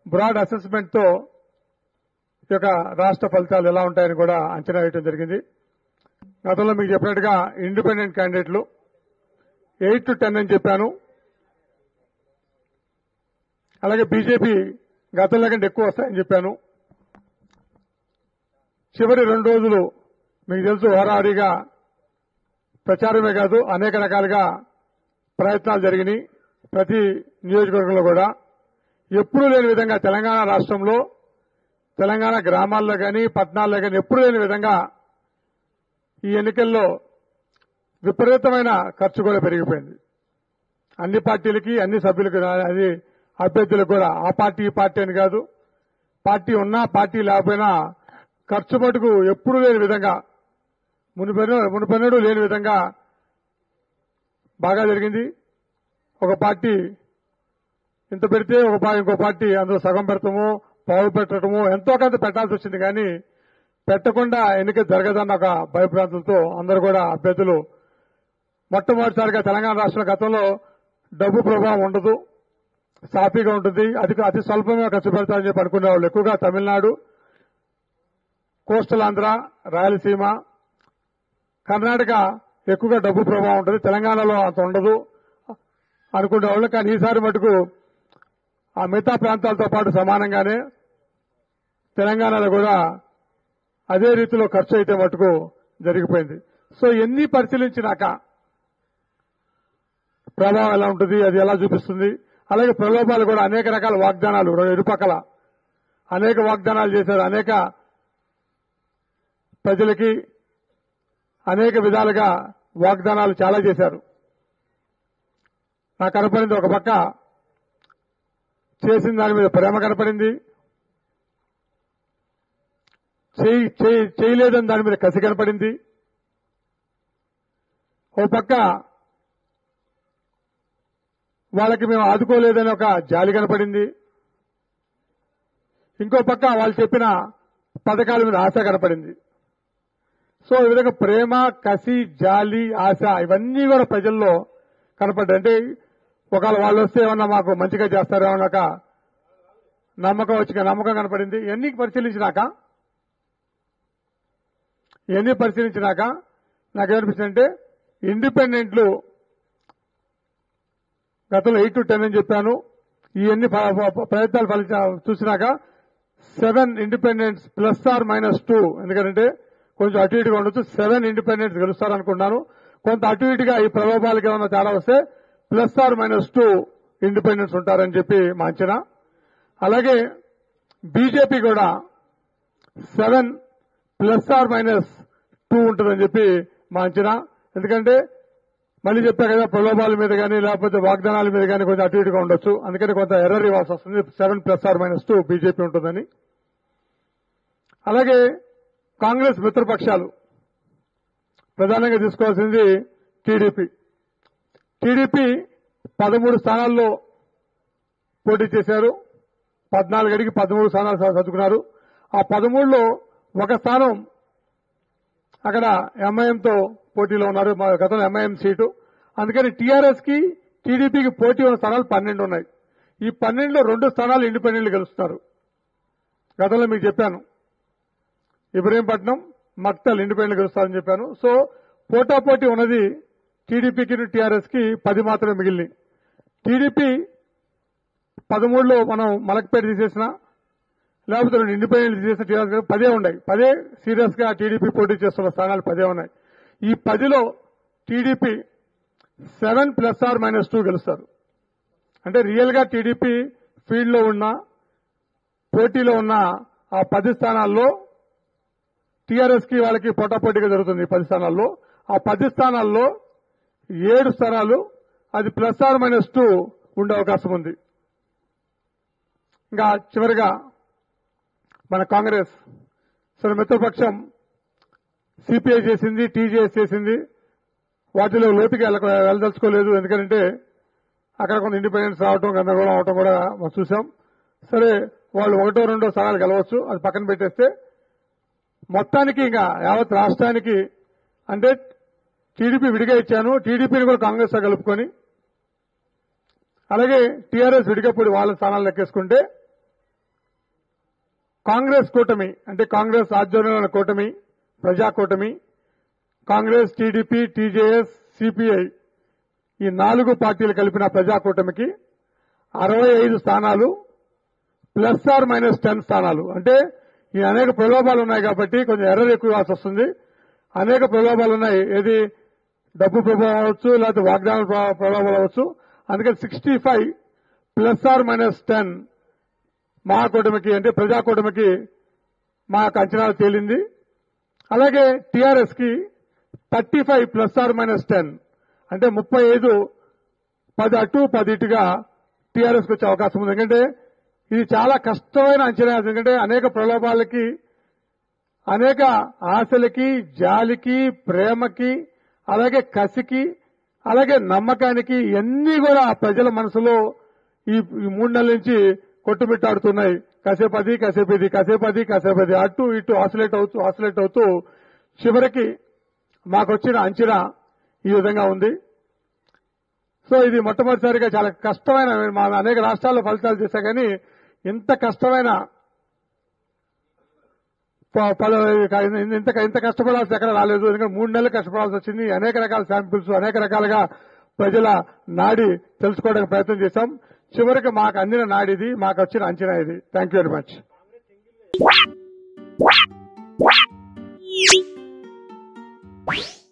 broad assessment తో ఈ యొక్క రాష్ట్ర ఫలితాలు ఎలా ఉంటాయని కూడా అంచనా వేయడం జరిగింది గతంలో మీకు చెప్పినట్టుగా ఇండిపెండెంట్ క్యాండిడేట్లు ఎయిట్ టు టెన్ అని చెప్పాను అలాగే బీజేపీ గతంలో కంటే ఎక్కువ వస్తాయని చెప్పాను చివరి రెండు రోజులు మీకు తెలుసు హోరాహోరీగా ప్రచారమే కాదు అనేక రకాలుగా ప్రయత్నాలు జరిగినాయి ప్రతి నియోజకవర్గంలో కూడా ఎప్పుడూ లేని విధంగా తెలంగాణ రాష్ట్రంలో తెలంగాణ గ్రామాల్లో కానీ పట్టణాల్లో కానీ ఎప్పుడూ లేని విధంగా ఈ ఎన్నికల్లో విపరీతమైన ఖర్చు కూడా పెరిగిపోయింది అన్ని పార్టీలకి అన్ని సభ్యులకు అది అభ్యర్థులకు కూడా ఆ పార్టీ ఈ పార్టీ అని కాదు పార్టీ ఉన్నా పార్టీ లేకపోయినా ఖర్చు మటుకు ఎప్పుడూ లేని విధంగా మునిపెన్నూ మునిపెన్నడూ లేని విధంగా బాగా జరిగింది ఒక పార్టీ ఇంత పెడితే ఒక పా- ఇంకో పార్టీ అందులో సగం పెడతాము పావు పెట్టడము ఎంతో కొంత పెట్టాల్సి వచ్చింది కానీ పెట్టకుండా ఎన్నిక జరగదన్న ఒక భయభ్రాంతులతో అందరూ కూడా అభ్యర్థులు మొట్టమొదటిసారిగా తెలంగాణ రాష్ట్ర గతంలో డబ్బు ప్రభావం ఉండదు సాఫీగా ఉంటుంది అతి అతి స్వల్పంగా ఖర్చు పెడతారని చెప్పి అనుకునే వాళ్ళు ఎక్కువగా తమిళనాడు కోస్టల్ ఆంధ్ర రాయలసీమ కర్ణాటక ఎక్కువగా డబ్బు ప్రభావం ఉంటుంది తెలంగాణలో అంత ఉండదు అనుకునే వాళ్ళు కానీ ఈసారి మటుకు ఆ మిగతా ప్రాంతాలతో పాటు సమానంగానే తెలంగాణలో కూడా అదే రీతిలో ఖర్చు అయితే మటుకు జరిగిపోయింది సో ఎన్ని పరిశీలించినాక ప్రభావం ఎలా ఉంటుంది అది ఎలా చూపిస్తుంది అలాగే ప్రలోభాలు కూడా అనేక రకాల వాగ్దానాలు రెండు ఇరుపక్కల అనేక వాగ్దానాలు చేశారు అనేక ప్రజలకి అనేక విధాలుగా వాగ్దానాలు చాలా చేశారు నాకు కనపడింది ఒక పక్క చేసిన దాని మీద ప్రేమ కనపడింది చేయి- చేయి- చేయలేదని దాని మీద కసి కనపడింది ఓ పక్క వాళ్ళకి మేము ఆదుకోలేదని ఒక జాలి కనపడింది ఇంకో పక్క వాళ్ళు చెప్పిన పథకాల మీద ఆశ కనపడింది సో ఈ విధంగా ప్రేమ కసి జాలి ఆశ ఇవన్నీ కూడా ప్రజల్లో కనపడ్డాయి అంటే ఒకవేళ వాళ్ళు వస్తే ఏమన్నా మాకు మంచిగా చేస్తారేమో ఒక నమ్మకం వచ్చి నమ్మకం కనపడింది ఇవన్నీ పరిశీలించినాక ఇవన్నీ పరిశీలించినాక నాకేమనిపిస్తుంది అంటే ఇండిపెండెంట్లు గతంలో ఎయిట్ టు టెన్ అని చెప్పాను ఇవన్నీ ప- ప- ప్రయత్నాలు ఫలించ చూసినాక seven independents plus or minus two ఎందుకంటే కొంచెం అటు ఇటుగా ఉండొచ్చు సెవెన్ ఇండిపెండెంట్స్ గెలుస్తారనుకున్నాను కొంత అటు ఇటుగా ఈ ప్రభావాలకి ఏమైనా తేడా వస్తే plus or minus two independents ఉంటారని చెప్పి మా అంచనా అలాగే బీజేపీ కూడా seven plus or minus two ఉంటుందని చెప్పి మా అంచనా ఎందుకంటే మళ్ళీ చెప్పా కదా ప్రలోభాల మీద కానీ లేకపోతే వాగ్దానాల మీద కానీ కొంచెం అటు ఇటుగా ఉండొచ్చు అందుకని కొంత ఎర్రర్ ఇవ్వాల్సి వస్తుంది seven plus or minus two BJP ఉంటుందని అలాగే కాంగ్రెస్ మిత్రపక్షాలు ప్రధానంగా తీసుకోవాల్సింది టీడీపీ టీడీపీ పదమూడు స్థానాల్లో పోటీ చేశారు పద్నాలుగు అడిగి పదమూడు స్థానాలు చదువుకున్నారు ఆ పదమూడులో ఒక స్థానం అక్కడ ఎంఐఎంతో పోటీలో ఉన్నారు మా గతంలో ఎంఐఎం సీటు అందుకని టీఆర్ఎస్ కి టీడీపీకి పోటీ ఉన్న స్థానాలు పన్నెండు ఉన్నాయి ఈ పన్నెండులో రెండు స్థానాలు ఇండిపెండెంట్లు గెలుస్తున్నారు గతంలో మీకు చెప్పాను ఇబ్రహీంపట్నం మక్తల్ ఇండిపెండెంట్ గెలుస్తారని చెప్పాను సో పోటాపోటీ ఉన్నది టీడీపీకి టీఆర్ఎస్ కి పది మాత్రమే మిగిలినాయి టీడీపీ పదమూడులో మనం మలక్పేట తీసేసిన లేకపోతే రెండు ఇండిపెండెంట్ తీసేసిన టీఆర్ఎస్ కి పదే ఉన్నాయి పదే సీరియస్ గా టీడీపీ పోటీ చేస్తున్న స్థానాలు పదే ఉన్నాయి ఈ పదిలో TDP seven plus or minus two గెలుస్తారు అంటే రియల్ గా టీడీపీ ఫీల్డ్ లో ఉన్న పోటీలో ఉన్న ఆ పది స్థానాల్లో టీఆర్ఎస్ కి వాళ్ళకి పోటాపోటీగా జరుగుతుంది ఈ పది స్థానాల్లో ఆ పది స్థానాల్లో ఏడు స్థానాలు అది ప్లస్ ఆర్ మైనస్ టూ ఉండే అవకాశం ఉంది ఇంకా చివరిగా మన కాంగ్రెస్ సరే మిత్రపక్షం సిపిఐ చేసింది టీజేఎస్ చేసింది వాటిలో లోతుకి వెళ్ళ వెళ్ళదలుచుకోలేదు ఎందుకంటే అక్కడ కొన్ని ఇండిపెండెన్స్ రావటం గందరగోళం అవటం కూడా మనం చూసాం సరే వాళ్ళు ఒకటో రెండో స్థానాలు గెలవచ్చు అది పక్కన పెట్టేస్తే మొత్తానికి ఇంకా యావత్ రాష్ట్రానికి అంటే టీడీపీ విడిగా ఇచ్చాను టీడీపీని కూడా కాంగ్రెస్ తో కలుపుకొని అలాగే టీఆర్ఎస్ విడిగా పోయి వాళ్ళ స్థానాలు లెక్కేసుకుంటే కాంగ్రెస్ కూటమి అంటే కాంగ్రెస్ ఆధ్వర్యంలో కూటమి ప్రజా కూటమి కాంగ్రెస్ టీడీపీ టీజేఎస్ సిపిఐ ఈ నాలుగు పార్టీలు కలిపిన ప్రజా కూటమికి అరవై ఐదు స్థానాలు ప్లస్ ఆర్ మైనస్ టెన్ స్థానాలు అంటే ఈ అనేక ప్రలోభాలు ఉన్నాయి కాబట్టి కొంచెం ఎర్రర్ ఎక్కువ కావాల్సి వస్తుంది అనేక ప్రలోభాలు ఉన్నాయి ఏది డబ్బు ప్రభావం అవ్వచ్చు లేకపోతే వాగ్దాన ప్ర- ప్రలోభాలు అవ్వచ్చు అందుకని sixty five plus or minus ten మా కూటమికి అంటే ప్రజా కూటమికి మా యొక్క అంచనాలు తేలింది అలాగే టీఆర్ఎస్ కి thirty five plus or minus ten అంటే ముప్పై ఐదు పది అటు పది ఇటుగా టీఆర్ఎస్ వచ్చే అవకాశం ఉంది ఎందుకంటే ఇది చాలా కష్టమైన అంచనా ఎందుకంటే అనేక ప్రలోభాలకి అనేక ఆశలకి జాలికి ప్రేమకి అలాగే కసికి అలాగే నమ్మకానికి ఇవన్నీ కూడా ప్రజల మనసులో ఈ ఈ మూడు నెలల నుంచి కొట్టుమిట్టాడుతున్నాయి కాసేపు అది కాసేపు ఇది కాసేపు అది కాసేపు అది అటు ఇటు ఆసిలేట్ అవుతూ ఆసిలేట్ అవుతూ చివరికి మాకు వచ్చిన అంచనా ఈ విధంగా ఉంది సో ఇది మొట్టమొదటిసారిగా చాలా కష్టమైన మా అనేక రాష్ట్రాల్లో ఫలితాలు చేశా కానీ ఇంత కష్టమైన ప- పలు- ఇంత ఇంత కష్టపడాల్సి ఎక్కడ రాలేదు ఎందుకంటే మూడు నెలలు కష్టపడాల్సి వచ్చింది అనేక రకాల శాంపిల్స్ అనేక రకాలుగా ప్రజల నాడి తెలుసుకోవడానికి ప్రయత్నం చేశాం చివరికి మాకు అందిన నాడిది మాకు వచ్చిన అంచనా ఇది థ్యాంక్ యూ వెరీ మచ్